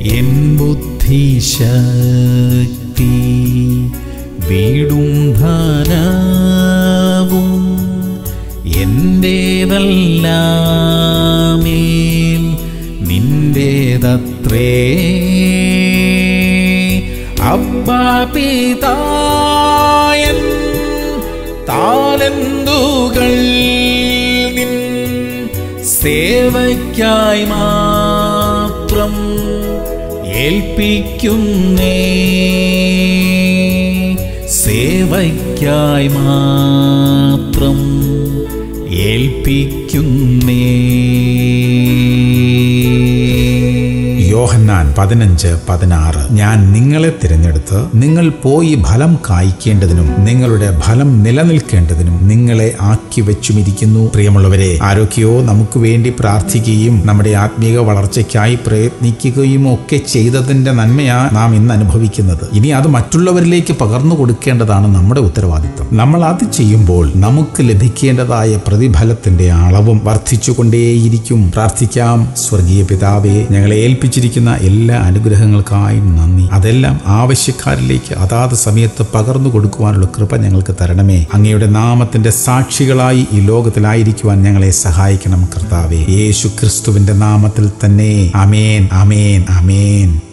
N ബുദ്ധിശക്തി വീടും ധനവും എന്റേതല്ലാമേൽ നിന്റേതത്രേ അബ്ബാ പിതായൻ താലന്തുകൾ നിൻ സേവയ്ക്കായി മാത്രം ഏൽപ്പിക്കുന്നേ സേവയ്ക്കായി മാത്രം ഏൽപ്പിക്കുന്നേ യോഹന്നാൻ പതിനഞ്ച് പതിനാറ് ഞാൻ നിങ്ങളെ തിരഞ്ഞെടുത്ത് നിങ്ങൾ പോയി ഫലം കായ്ക്കേണ്ടതിനും നിങ്ങളുടെ ഫലം നിലനിൽക്കേണ്ടതിനും നിങ്ങളെ ആക്കി വെച്ചുമിരിക്കുന്നു പ്രിയമുള്ളവരെ ആരോഗ്യമോ നമുക്ക് വേണ്ടി പ്രാർത്ഥിക്കുകയും നമ്മുടെ ആത്മീക വളർച്ചയ്ക്കായി പ്രയത്നിക്കുകയും ഒക്കെ ചെയ്തതിന്റെ നന്മയാ നാം ഇന്ന് അനുഭവിക്കുന്നത് ഇനി അത് മറ്റുള്ളവരിലേക്ക് പകർന്നു കൊടുക്കേണ്ടതാണ് നമ്മുടെ ഉത്തരവാദിത്വം നമ്മൾ അത് ചെയ്യുമ്പോൾ നമുക്ക് ലഭിക്കേണ്ടതായ പ്രതിഫലത്തിന്റെ അളവും വർദ്ധിച്ചുകൊണ്ടേയിരിക്കും പ്രാർത്ഥിക്കാം സ്വർഗീയ പിതാവേ ഞങ്ങളെ ഏൽപ്പിച്ചിരിക്കുന്ന എല്ലാ അനുഗ്രഹങ്ങൾക്കായും നന്ദി അതെല്ലാം ആവശ്യക്കാരിലേക്ക് അതാത് സമയത്ത് പകർന്നു കൊടുക്കുവാനുള്ള കൃപ ഞങ്ങൾക്ക് തരണമേ അങ്ങയുടെ നാമത്തിന്റെ സാക്ഷികളായി ഈ ലോകത്തിലായിരിക്കുവാൻ ഞങ്ങളെ സഹായിക്കണം കർത്താവേ യേശു ക്രിസ്തുവിന്റെ നാമത്തിൽ തന്നെ അമേൻ അമേൻ അമേൻ